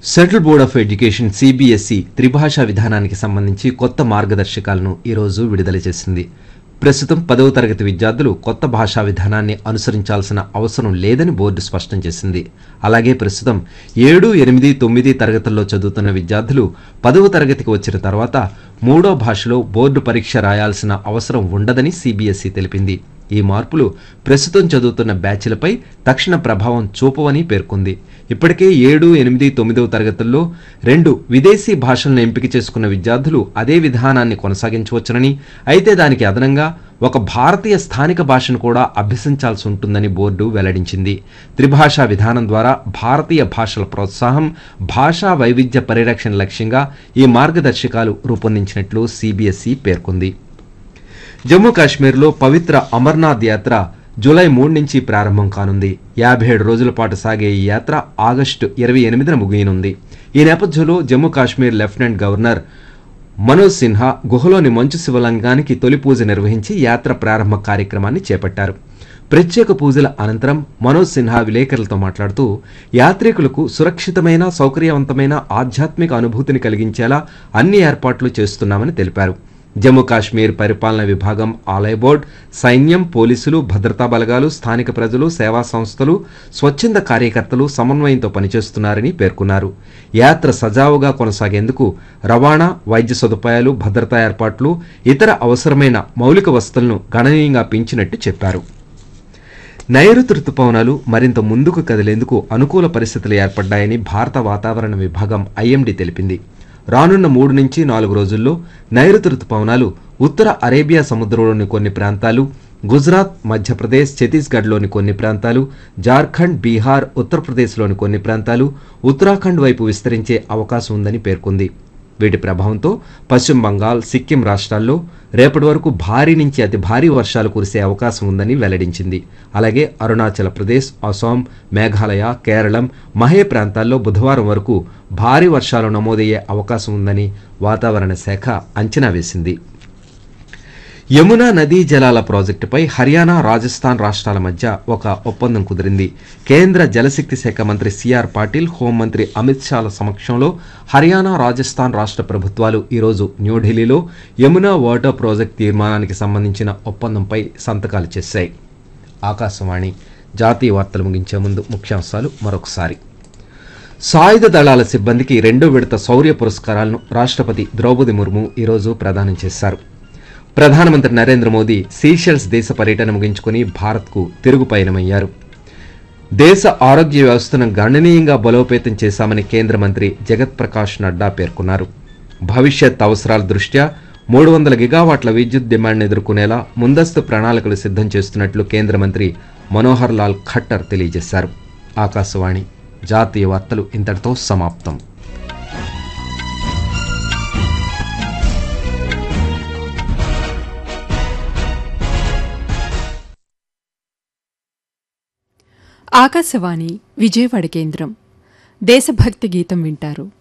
central board of education CBSE త్రిభాషా విధానానికి సంబంధించి కొత్త మార్గదర్శకాలను ఈరోజు విడుదల చేసింది ప్రస్తుతం పదవ తరగతి విద్యార్థులు కొత్త భాషా విధానాన్ని అనుసరించాల్సిన అవసరం లేదని బోర్డు స్పష్టం చేసింది అలాగే ప్రస్తుతం ఏడు ఎనిమిది తొమ్మిది తరగతుల్లో చదువుతున్న విద్యార్థులు పదవ తరగతికి వచ్చిన తర్వాత మూడో భాషలో బోర్డు పరీక్ష రాయాల్సిన అవసరం ఉండదని సిబిఎస్ఈ తెలిపింది ఈ మార్పులు ప్రస్తుతం చదువుతున్న బ్యాచ్లపై తక్షణ ప్రభావం చూపవని పేర్కొంది ఇప్పటికే ఏడు ఎనిమిది తొమ్మిదవ తరగతుల్లో రెండు విదేశీ భాషలను ఎంపిక చేసుకున్న విద్యార్థులు అదే విధానాన్ని కొనసాగించవచ్చునని అయితే దానికి అదనంగా ఒక భారతీయ స్థానిక భాషను కూడా అభ్యసించాల్సి ఉంటుందని బోర్డు వెల్లడించింది త్రిభాషా విధానం ద్వారా భారతీయ భాషల ప్రోత్సాహం భాషా వైవిధ్య పరిరక్షణ లక్ష్యంగా ఈ మార్గదర్శకాలు రూపొందించినట్లు సిబిఎస్ఈ పేర్కొంది జమ్మూ కాశ్మీర్లో పవిత్ర అమర్నాథ్ యాత్ర జూలై మూడు నుంచి ప్రారంభం కానుంది యాభై ఏడు రోజుల పాటు సాగే ఈ యాత్ర ఆగస్టు ఇరవై ఎనిమిదిన ముగియనుంది ఈ నేపథ్యంలో జమ్మూ కాశ్మీర్ లెఫ్టినెంట్ గవర్నర్ మనోజ్ సిన్హా గుహలోని మంచు శివలింగానికి తొలి పూజ నిర్వహించి యాత్ర ప్రారంభ కార్యక్రమాన్ని చేపట్టారు ప్రత్యేక పూజల అనంతరం మనోజ్ సిన్హా విలేకరులతో మాట్లాడుతూ యాత్రికులకు సురక్షితమైన సౌకర్యవంతమైన ఆధ్యాత్మిక అనుభూతిని కలిగించేలా అన్ని ఏర్పాట్లు చేస్తున్నామని తెలిపారు జమ్మూ కాశ్మీర్ పరిపాలన విభాగం ఆలయ బోర్డ్ సైన్యం పోలీసులు భద్రతా బలగాలు స్థానిక ప్రజలు సేవా సంస్థలు స్వచ్ఛంద కార్యకర్తలు సమన్వయంతో పనిచేస్తున్నారని పేర్కొన్నారు యాత్ర సజావుగా కొనసాగేందుకు రవాణా వైద్య సదుపాయాలు భద్రతా ఏర్పాట్లు ఇతర అవసరమైన మౌలిక వసతులను గణనీయంగా పెంచినట్టు చెప్పారు నైరుతి రుతుపవనాలు మరింత ముందుకు కదిలేందుకు అనుకూల పరిస్థితులు ఏర్పడ్డాయని భారత వాతావరణ విభాగం ఐఎండీ తెలిపింది రానున్న మూడు నుంచి నాలుగు రోజుల్లో నైరుతి రుతుపవనాలు ఉత్తర అరేబియా సముద్రంలోని కొన్ని ప్రాంతాలు గుజరాత్ మధ్యప్రదేశ్ ఛత్తీస్గఢ్లోని కొన్ని ప్రాంతాలు జార్ఖండ్ బీహార్ ఉత్తరప్రదేశ్లోని కొన్ని ప్రాంతాలు ఉత్తరాఖండ్ వైపు విస్తరించే అవకాశం ఉందని పేర్కొంది వీటి ప్రభావంతో పశ్చిమ బంగాల్ సిక్కిం రాష్ట్రాల్లో రేపటి వరకు భారీ నుంచి అతి భారీ వర్షాలు కురిసే అవకాశం ఉందని వెల్లడించింది అలాగే అరుణాచల్ ప్రదేశ్ అస్సాం మేఘాలయ కేరళం మహే ప్రాంతాల్లో బుధవారం వరకు భారీ వర్షాలు నమోదయ్యే అవకాశం ఉందని వాతావరణ శాఖ అంచనా వేసింది యమునా నదీ జలాల ప్రాజెక్టుపై హర్యానా రాజస్థాన్ రాష్ట్రాల మధ్య ఒక ఒప్పందం కుదిరింది కేంద్ర జలశక్తి శాఖ మంత్రి సిఆర్ పాటిల్ హోంమంత్రి అమిత్ షాల సమక్షంలో హర్యానా రాజస్థాన్ రాష్ట్ర ప్రభుత్వాలు ఈరోజు న్యూఢిల్లీలో యమునా వాటర్ ప్రాజెక్ట్ తీర్మానానికి సంబంధించిన ఒప్పందంపై సంతకాలు చేశాయి ఆకాశవాణి జాతీయ వార్తలు ముగించే ముందు ముఖ్యాంశాలు మరొకసారి సాయుధ దళాల సిబ్బందికి రెండో విడత శౌర్య పురస్కారాలను రాష్ట్రపతి ద్రౌపది ముర్ము ఈరోజు ప్రదానం చేశారు ప్రధానమంత్రి నరేంద్ర మోదీ సీషెల్స్ దేశ పర్యటన ముగించుకుని భారత్కు తిరుగు పయనమయ్యారు దేశ ఆరోగ్య వ్యవస్థను గణనీయంగా బలోపేతం చేశామని కేంద్ర మంత్రి జగత్ ప్రకాష్ నడ్డా పేర్కొన్నారు భవిష్యత్ అవసరాల దృష్ట్యా మూడు వందల గిగావాట్ల విద్యుత్ డిమాండ్ను ఎదుర్కొనేలా ముందస్తు ప్రణాళికలు సిద్ధం చేస్తున్నట్లు కేంద్ర మంత్రి మనోహర్ లాల్ ఖట్టర్ తెలియజేశారు ఆకాశవాణి జాతీయ వార్తలు ఇంతటితో సమాప్తం ఆకాశవాణి విజయవాడ కేంద్రం దేశభక్తి గీతం వింటారు